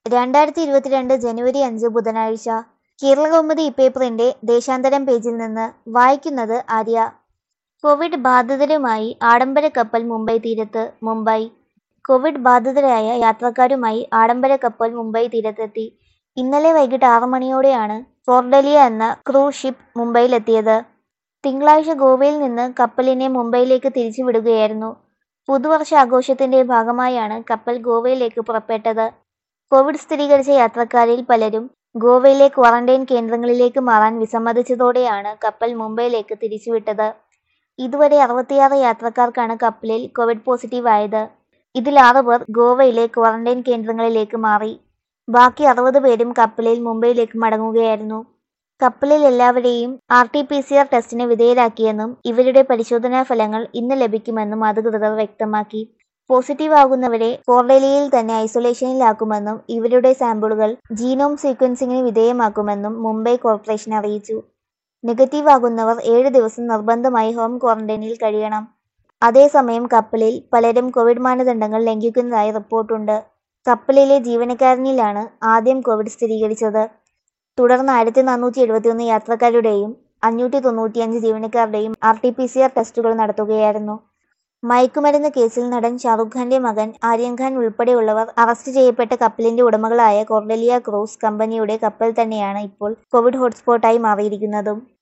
രണ്ടായിരത്തി ഇരുപത്തിരണ്ട് ജനുവരി അഞ്ച് ബുധനാഴ്ച കേരളകൗമുദി ഇപ്പേപ്പറിന്റെ ദേശാന്തരം പേജിൽ നിന്ന് വായിക്കുന്നത് ആര്യ കോവിഡ് ബാധിതരുമായി ആഡംബര കപ്പൽ മുംബൈ തീരത്ത് മുംബൈ കോവിഡ് ബാധിതരായ യാത്രക്കാരുമായി ആഡംബര കപ്പൽ മുംബൈ തീരത്തെത്തി ഇന്നലെ വൈകിട്ട് ആറു മണിയോടെയാണ് ഫോർഡലിയ എന്ന ക്രൂസ് ഷിപ്പ് മുംബൈയിലെത്തിയത് തിങ്കളാഴ്ച ഗോവയിൽ നിന്ന് കപ്പലിനെ മുംബൈയിലേക്ക് തിരിച്ചുവിടുകയായിരുന്നു പുതുവർഷ ആഘോഷത്തിന്റെ ഭാഗമായാണ് കപ്പൽ ഗോവയിലേക്ക് പുറപ്പെട്ടത് കോവിഡ് സ്ഥിരീകരിച്ച യാത്രക്കാരിൽ പലരും ഗോവയിലെ ക്വാറന്റൈൻ കേന്ദ്രങ്ങളിലേക്ക് മാറാൻ വിസമ്മതിച്ചതോടെയാണ് കപ്പൽ മുംബൈയിലേക്ക് തിരിച്ചുവിട്ടത് ഇതുവരെ അറുപത്തിയാറ് യാത്രക്കാർക്കാണ് കപ്പലിൽ കോവിഡ് പോസിറ്റീവ് ആയത് ഇതിൽ ആറ് പേർ ഗോവയിലെ ക്വാറന്റൈൻ കേന്ദ്രങ്ങളിലേക്ക് മാറി ബാക്കി അറുപത് പേരും കപ്പലിൽ മുംബൈയിലേക്ക് മടങ്ങുകയായിരുന്നു കപ്പലിൽ എല്ലാവരെയും R T P C R ടെസ്റ്റിന് വിധേയരാക്കിയെന്നും ഇവരുടെ പരിശോധനാ ഫലങ്ങൾ ഇന്ന് ലഭിക്കുമെന്നും അധികൃതർ വ്യക്തമാക്കി പോസിറ്റീവ് ആകുന്നവരെ ഫോർഡലിയയിൽ തന്നെ ഐസൊലേഷനിലാക്കുമെന്നും ഇവരുടെ സാമ്പിളുകൾ ജീനോം സീക്വൻസിംഗിന് വിധേയമാക്കുമെന്നും മുംബൈ കോർപ്പറേഷൻ അറിയിച്ചു നെഗറ്റീവ് ആകുന്നവർ ഏഴ് ദിവസം നിർബന്ധമായി ഹോം ക്വാറന്റൈനിൽ കഴിയണം അതേസമയം കപ്പലിൽ പലരും കോവിഡ് മാനദണ്ഡങ്ങൾ ലംഘിക്കുന്നതായി റിപ്പോർട്ടുണ്ട് കപ്പലിലെ ജീവനക്കാരനിലാണ് ആദ്യം കോവിഡ് സ്ഥിരീകരിച്ചത് തുടർന്ന് ആയിരത്തി നാനൂറ്റി എഴുപത്തിയൊന്ന് യാത്രക്കാരുടെയും അഞ്ഞൂറ്റി തൊണ്ണൂറ്റിയഞ്ച് ജീവനക്കാരുടെയും R T P C R ടെസ്റ്റുകൾ നടത്തുകയായിരുന്നു മയക്കുമരുന്ന് കേസിൽ നടൻ ഷാറുഖ് ഖാന്റെ മകൻ ആര്യൻ ഖാൻ ഉൾപ്പെടെയുള്ളവർ അറസ്റ്റ് ചെയ്യപ്പെട്ട കപ്പലിന്റെ ഉടമകളായ കോർഡലിയ ക്രൂസ് കമ്പനിയുടെ കപ്പൽ തന്നെയാണ് ഇപ്പോൾ കോവിഡ് ഹോട്ട്സ്പോട്ടായി മാറിയിരിക്കുന്നതും